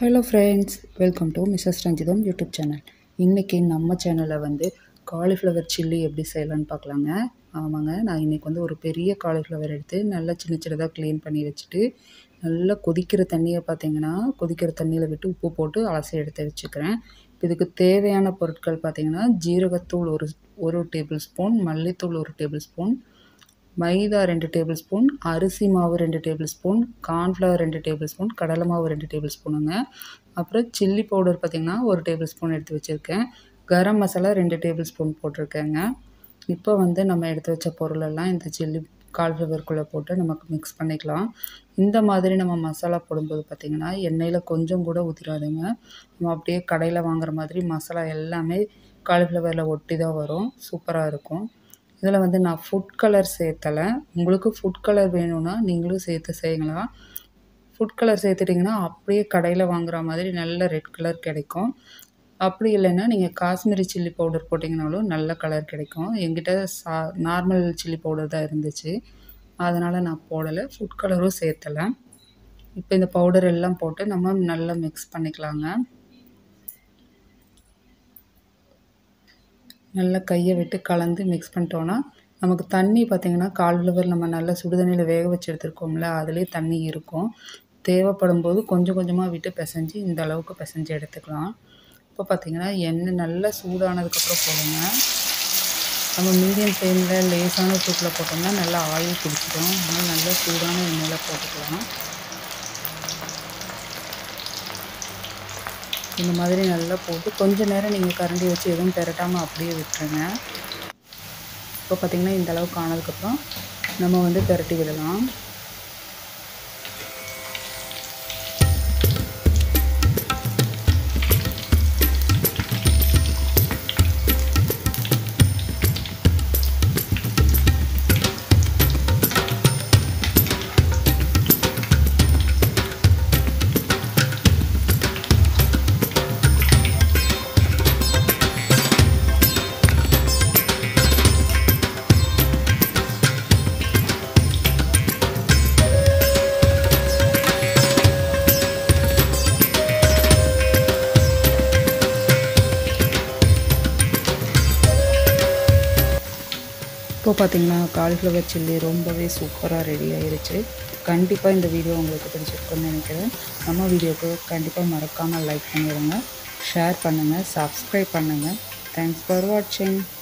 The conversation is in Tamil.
hello friends welcome to Mrs Ranjitham YouTube channel இன்றைக்கி நம்ம சேனலில் வந்து காலிஃப்ளவர் சில்லி எப்படி செய்யலான்னு பார்க்கலாங்க ஆமாங்க நான் இன்றைக்கி வந்து ஒரு பெரிய காலிஃப்ளவர் எடுத்து நல்லா சின்ன சின்னதாக க்ளீன் பண்ணி வச்சுட்டு நல்லா கொதிக்கிற தண்ணியை பார்த்தீங்கன்னா கொதிக்கிற தண்ணியில் விட்டு உப்பு போட்டு அலசி எடுத்து வச்சுக்கிறேன் இப்போ இதுக்கு தேவையான பொருட்கள் பார்த்திங்கன்னா ஜீரகத்தூள் ஒரு ஒரு டேபிள் ஸ்பூன் மல்லித்தூள் ஒரு டேபிள் ஸ்பூன் மைதா ரெண்டு டேபிள் ஸ்பூன் அரிசி மாவு ரெண்டு டேபிள் ஸ்பூன் கார்ன்ஃப்ளவர் ரெண்டு டேபிள் ஸ்பூன் கடலை மாவு ரெண்டு டேபிள் ஸ்பூனுங்க அப்புறம் சில்லி பவுடர் பார்த்திங்கன்னா ஒரு டேபிள் ஸ்பூன் எடுத்து வச்சுருக்கேன் கரம் மசாலா ரெண்டு டேபிள் ஸ்பூன் போட்டிருக்கேங்க இப்போ வந்து நம்ம எடுத்து வச்ச பொருளெல்லாம் இந்த சில்லி கால்ஃப்ளவருக்குள்ளே போட்டு நமக்கு மிக்ஸ் பண்ணிக்கலாம் இந்த மாதிரி நம்ம மசாலா போடும்போது பார்த்திங்கன்னா எண்ணெயில் கொஞ்சம் கூட ஊற்றிடாதுங்க நம்ம அப்படியே கடையில் வாங்குற மாதிரி மசாலா எல்லாமே காலிஃப்ளவரில் ஒட்டி தான் வரும் சூப்பராக இருக்கும் இதில் வந்து நான் ஃபுட் கலர் சேர்த்தலை உங்களுக்கு ஃபுட் கலர் வேணும்னா நீங்களும் சேர்த்து செய்யலாம் ஃபுட் கலர் சேர்த்துட்டிங்கன்னா அப்படியே கடையில் வாங்குற மாதிரி நல்ல ரெட் கலர் கிடைக்கும் அப்படி இல்லைன்னா நீங்கள் காஷ்மீரி சில்லி பவுடர் போட்டிங்கனாலும் நல்ல கலர் கிடைக்கும் என்கிட்ட சா நார்மல் சில்லி பவுடர் தான் இருந்துச்சு அதனால் நான் போடலை ஃபுட் கலரும் சேர்த்தலை இப்போ இந்த பவுடர் எல்லாம் போட்டு நம்ம நல்லா மிக்ஸ் பண்ணிக்கலாங்க நல்லா கையை விட்டு கலந்து மிக்ஸ் பண்ணிட்டோன்னா நமக்கு தண்ணி பார்த்திங்கன்னா கால்ஃப்ளவர் நம்ம நல்லா சுடுதண்ணியில் வேக வச்சு எடுத்துருக்கோம்ல அதுலேயே தண்ணி இருக்கும் தேவைப்படும் போது கொஞ்சம் கொஞ்சமாக விட்டு பிசைஞ்சு இந்த அளவுக்கு பிசைஞ்சு எடுத்துக்கலாம் இப்போ பார்த்திங்கன்னா எண்ணெய் நல்லா சூடானதுக்கப்புறம் போடுங்க நம்ம மீடியம் ஃப்ளேமில் லேசான சூட்டில் போட்டோம்னா நல்லா ஆயில் பிடிச்சிடும் அதனால் நல்லா சூடான எண்ணெயில் போட்டுக்கலாம் இந்த மாதிரி நல்லா போட்டு கொஞ்ச நேரம் நீங்கள் கரண்டி வச்சு எதுவும் பெரட்டாமல் அப்படியே விட்டுருங்க இப்போ பார்த்திங்கன்னா இந்த அளவுக்கு ஆனதுக்கப்புறம் நம்ம வந்து பெரட்டி விடலாம் இப்போ பார்த்தீங்கன்னா காலிஃப்ளவர் சில்லி ரொம்பவே சூப்பராக ரெடி ஆயிருச்சு கண்டிப்பாக இந்த வீடியோ உங்களுக்கு பிடிச்சிருக்குன்னு நினைக்கிறேன் நம்ம வீடியோக்கு கண்டிப்பாக மறக்காமல் லைக் பண்ணிடுங்க ஷேர் பண்ணுங்கள் சப்ஸ்கிரைப் பண்ணுங்கள் தேங்க்ஸ் ஃபார் வாட்சிங்